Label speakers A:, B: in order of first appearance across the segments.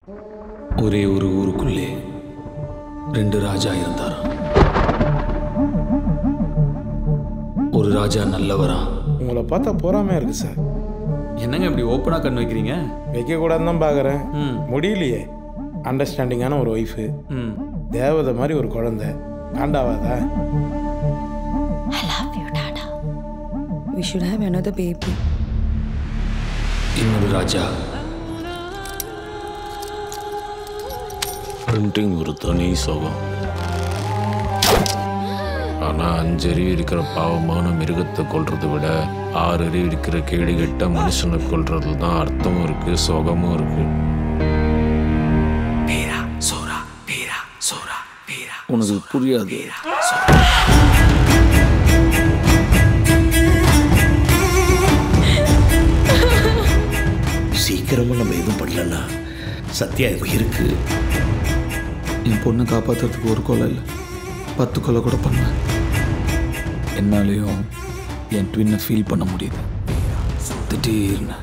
A: ஒரே ஒரு ஊருக்குள்ளே ரெண்டு ராஜா இருந்தாராம் ஒரு ராஜா நல்லவரா
B: உங்களை பார்த்தா பொறாமையாக இருக்குது சார்
A: என்னங்க இப்படி ஓப்பனாக கண் வைக்கிறீங்க
B: வைக்கக்கூடாதுன்னு தான் பார்க்குறேன்
A: ம்
B: முடியலையே அண்டர்ஸ்டாண்டிங்கான ஒரு ஒய்ஃபு
A: ம்
B: தேவதை மாதிரி ஒரு குழந்தை காண்டாவாதா
C: I love you, Dada. We should have another baby.
A: இன்னொரு ராஜா
D: பிரிண்டிங் ஒரு தனி சுகம் ஆனா அஞ்சறிவு இருக்கிற பாவமான மிருகத்தை கொல்றதை விட ஆறு அறிவு இருக்கிற கேடு கெட்ட மனுஷனை கொல்றதுல தான் அர்த்தமும் இருக்கு சுகமும் இருக்கு
A: உனக்கு புரியாது
E: சீக்கிரமா நம்ம எதுவும் பண்ணலன்னா சத்யா இருக்கு
A: என் பொண்ணை காப்பாற்றுறதுக்கு ஒரு கொலை இல்லை பத்து கொலை கூட பண்ணேன் என்னாலையும் என் ட்வின்னை ஃபீல் பண்ண முடியுது திடீர்னு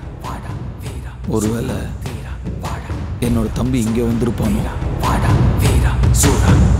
A: ஒருவேளை என்னோட தம்பி இங்கே வந்திருப்பானோ